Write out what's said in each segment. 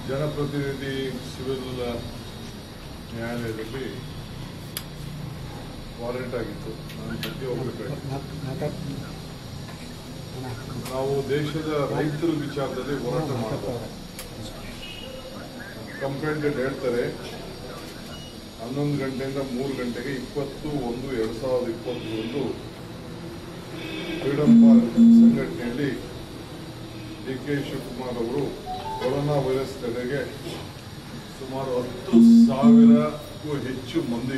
ಜನಪ್ರತಿನಿಧಿ civil ನ್ಯಾಯಾಲಯದಲ್ಲಿ warrant ಆಗಿತ್ತು ನಾನು ಜೊತೆ ಹೋಗ್ಬೇಕಾಗಿತ್ತು ನಾವು ದೇಶದ ರೈತರ ವಿಚಾರದಲ್ಲಿ ಹೋರಾಟ ಮಾಡಬಹುದು ಕಂಪ್ಲೇಂಟ್ ಹೇಳ್ತಾರೆ ಹನ್ನೊಂದು ಗಂಟೆಯಿಂದ ಮೂರು ಗಂಟೆಗೆ ಇಪ್ಪತ್ತು ಒಂದು ಎರಡು ಸಾವಿರದ ಇಪ್ಪತ್ತೊಂದು ಫ್ರೀಡಂ ಪಾರ್ಕ್ ಸಂಘಟನೆಯಲ್ಲಿ ಡಿ ಕೆ ಶಿವಕುಮಾರ್ ಅವರು ಕೊರೋನಾ ವೈರಸ್ ತಡೆಗೆ ಸುಮಾರು ಹತ್ತು ಸಾವಿರಕ್ಕೂ ಹೆಚ್ಚು ಮಂದಿ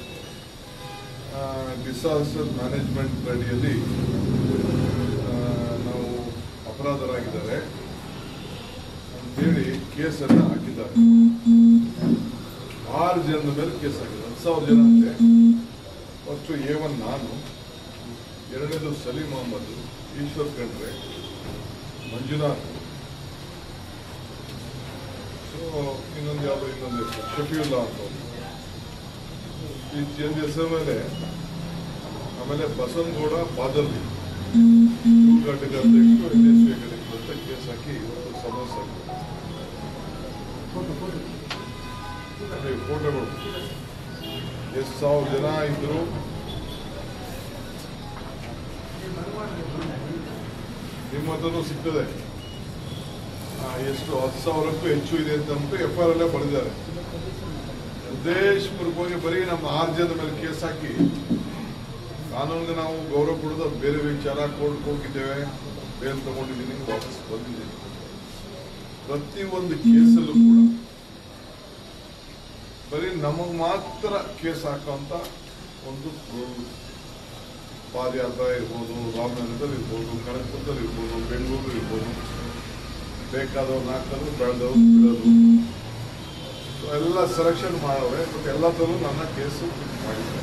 ಡಿಸಾಸ್ಟರ್ ಮ್ಯಾನೇಜ್ಮೆಂಟ್ ಅಡಿಯಲ್ಲಿ ಆ, ನಾವು ಅಪರಾಧರಾಗಿದ್ದಾರೆ ಅಂತೇಳಿ ಕೇಸನ್ನು ಹಾಕಿದ್ದಾರೆ ಆರು ಜನದ ಮೇಲೆ ಕೇಸ್ ಆಗಿದೆ ಹತ್ತು ಸಾವಿರ ಜನ ಅಂತೆ ಫಸ್ಟ್ ಎ ಒನ್ ನಾನು ಎರಡನೇದು ಸಲೀಂ ಅಹಮದ್ ಈಶ್ವರ್ ಖಂಡ್ರೆ ಮಂಜುನಾಥ್ ಸೊ ಇನ್ನೊಂದು ಯಾವುದೋ ಇನ್ನೊಂದು ಹೆಸರು ಶಫೀವುಲ್ಲಾ ಅಂತ ಒಂದು. ಈ ಚೇಂಜ್ ಹೆಸರ ಮೇಲೆ ಆಮೇಲೆ ಬಸವನಗೌಡ ಬಾದರ್ಲಿ ಇವ್ರ ಘಟಕ ಅಧ್ಯಕ್ಷರು ಎನ್ ಎಸ್ ಘಟಕ ಅಂತ ಕೇಸ್ ಹಾಕಿ ಇವತ್ತು ಸಮಸ್ಯೆ ಆಗಿದೆ ಅದೇ ಫೋಟೋಗಳು ಎಷ್ಟು ಸಾವಿರ ಜನ ಇದ್ರು ನಿಮ್ಮ ಹತ್ರನೂ ಸಿಗ್ತದೆ ಆ, ಎಷ್ಟು ಹತ್ತು ಸಾವಿರಕ್ಕೂ ಹೆಚ್ಚು ಇದೆ ಅಂತ ಅಂದ್ಬಿಟ್ಟು ಎಫ್ ಐ ಆರ್ ಅಲ್ಲೇ ಬರೆದಿದ್ದಾರೆ ಉದ್ದೇಶಪೂರ್ವಕವಾಗಿ ಬರೀ ನಮ್ಮ ಆರು ಜನದ ಮೇಲೆ ಕೇಸ್ ಹಾಕಿ ಕಾನೂನಿಗೆ ನಾವು ಗೌರವ ಕೊಡೋದು ಅದು ಬೇರೆ ವಿಚಾರ ಕೋರ್ಟ್ಗೆ ಹೋಗಿದ್ದೇವೆ ಬೇಲ್ ತಗೊಂಡಿದ್ದೀನಿ ವಾಪಸ್ ಬಂದಿದ್ದೀನಿ ಪ್ರತಿಯೊಂದು ಕೇಸಲ್ಲೂ ಕೂಡ ಬರೀ ನಮಗ್ ಮಾತ್ರ ಕೇಸ್ ಹಾಕುವಂತ ಒಂದು rule. ಪಾದಯಾತ್ರೆ ಇರ್ಬೋದು ರಾಮನಗರದಲ್ಲಿ ಇರ್ಬೋದು ಕನಕಪುರದಲ್ಲಿ ಇರ್ಬೋದು ಬೆಂಗಳೂರು ಇರ್ಬೋದು ಬೇಕಾದವ್ರು ಹಾಕೋದು ಬೆಳೆದವ್ರು ಬಿಡೋದು So ಎಲ್ಲ ಸೆಲೆಕ್ಷನ್ ಮಾಡವ್ರೆ ಬಟ್ ಎಲ್ಲದರಲ್ಲೂ ನನ್ನ ಕೇಸು ಮಾಡಿದ್ದಾರೆ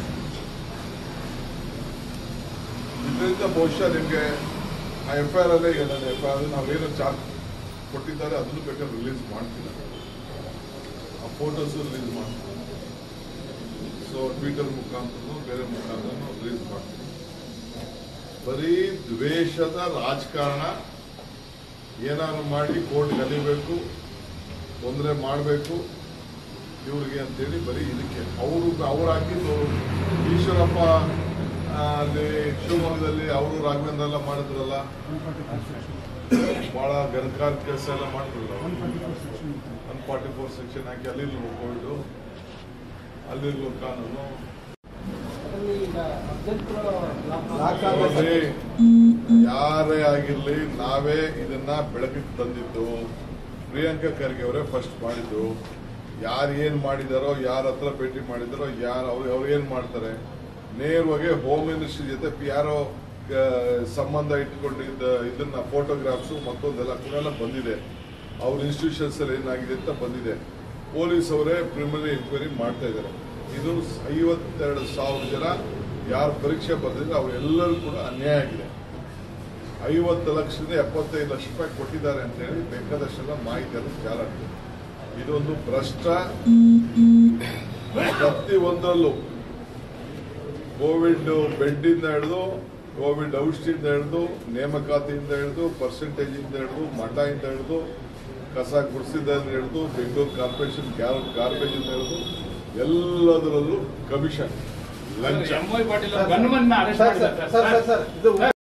ಇದರಿಂದ ಬಹುಶಃ ನಿಮಗೆ ಆ ಎಫ್ ಐ ಆರ್ ಅಲ್ಲೇ ಈಗ ನನ್ನ ಎಫ್ ಐ ಆರ್ ನಾವೇನು ಚಾರ್ಜ್ ಕೊಟ್ಟಿದ್ದಾರೆ ಅದನ್ನು ಬೇಕಾದ್ರೆ ರಿಲೀಸ್ ಮಾಡ್ತೀನಿ ಆ ಫೋಟೋಸು ರಿಲೀಸ್ ಮಾಡ್ತೀನಿ ಸೊ ಟ್ವಿಟರ್ ಮುಖಾಂತರ ಬೇರೆ ಮುಖಾಂತರ ರಿಲೀಸ್ ಮಾಡ್ತೀನಿ ಬರೀ ದ್ವೇಷದ ರಾಜಕಾರಣ ಏನಾದ್ರು ಮಾಡಿ ಕೋರ್ಟ್ ಕಲಿಬೇಕು ತೊಂದರೆ ಮಾಡಬೇಕು ಇವ್ರಿಗೆ ಅಂತೇಳಿ ಬರೀ ಇದಕ್ಕೆ ಅವರು ಅವ್ರು ಹಾಕಿದ್ದು ಈಶ್ವರಪ್ಪ ಆ, ಅಲ್ಲಿ ಶಿವಮೊಗ್ಗದಲ್ಲಿ ಅವರು ರಾಘವೇಂದ್ರ ಎಲ್ಲ ಮಾಡಿದ್ರಲ್ಲ ಬಹಳ ಗಣಕಾರ ಕೆಲಸ ಎಲ್ಲ ಮಾಡಿದ್ರಲ್ಲ ಒನ್ ಫಾರ್ಟಿ ಫೋರ್ ಸೆಕ್ಷನ್ ಹಾಕಿ ಅಲ್ಲಿ ಕೋವಿಡ್ ಅಲ್ಲಿರುವ ಕಾನೂನು ನೋಡ್ರಿ, ಯಾರೇ ಆಗಿರ್ಲಿ ನಾವೇ ಇದನ್ನ ಬೆಳಕಿಗೆ ತಂದಿದ್ದು ಪ್ರಿಯಾಂಕಾ ಖರ್ಗೆ ಅವರೇ ಫಸ್ಟ್ ಮಾಡಿದ್ದು ಯಾರು ಏನ್ ಮಾಡಿದಾರೋ ಯಾರ ಹತ್ರ ಭೇಟಿ ಮಾಡಿದಾರೋ ಯಾರು ಅವ್ರು ಅವ್ರು ಏನ್ ಮಾಡ್ತಾರೆ ನೇರವಾಗಿ ಹೋಮ್ ಮಿನಿಸ್ಟ್ರಿ ಜೊತೆ ಯಾರೋ ಆ, ಸಂಬಂಧ ಇಟ್ಕೊಂಡಿದ್ದ ಇದನ್ನ ಫೋಟೋಗ್ರಾಫ್ಸ್ ಮತ್ತೊಂದೆಲ್ಲ ಕೂಡ ಬಂದಿದೆ ಅವ್ರ ಇನ್ಸ್ಟಿಟ್ಯೂಷನ್ಸ್ ಅಲ್ಲಿ ಏನಾಗಿದೆ ಅಂತ ಬಂದಿದೆ ಪೊಲೀಸ್ ಅವರೇ ಪ್ರಿಮಿನರಿ ಎಂಕ್ವೈರಿ ಮಾಡ್ತಾ ಇದ್ದಾರೆ ಇದು ಐವತ್ತೆರಡು ಸಾವಿರ ಜನ ಯಾರು ಪರೀಕ್ಷೆ ಬರೆದಿದ್ರೆ ಅವರೆಲ್ಲರೂ ಕೂಡ ಅನ್ಯಾಯ ಆಗಿದೆ ಐವತ್ತು ಲಕ್ಷದಿಂದ ಎಪ್ಪತ್ತೈದು ಲಕ್ಷ ರೂಪಾಯಿ ಕೊಟ್ಟಿದ್ದಾರೆ ಅಂತ ಹೇಳಿ ಬೇಕಾದಷ್ಟೆಲ್ಲ ಮಾಹಿತಿ ಎಲ್ಲ ಜಾಲ ಆಗ್ತದೆ ಇದೊಂದು ಭ್ರಷ್ಟ ಪ್ರತಿ ಒಂದರಲ್ಲೂ ಕೋವಿಡ್ ಬೆಡ್ಡಿಂದ ಹಿಡಿದು ಕೋವಿಡ್ ಔಷಧಿಯಿಂದ ಹಿಡಿದು ನೇಮಕಾತಿಯಿಂದ ಹಿಡಿದು ಪರ್ಸೆಂಟೇಜಿಂದ ಹಿಡಿದು ಮಠದಿಂದ ಹಿಡಿದು ಕಸ ಗುಡಿಸಿದಿಂದ ಹಿಡಿದು ಬೆಂಗಳೂರು ಕಾರ್ಪೊರೇಷನ್ ಗಾರ್ಬೇಜ್ ಇಂದ ಹಿಡಿದು ಎಲ್ಲದರಲ್ಲೂ ಕಮಿಷನ್ ಲಂಚ M Y Patil gunman arrest sir sir ಮಾಡಿದ್ದಾರೆ ಸರ್ ಸರ್ ಇದು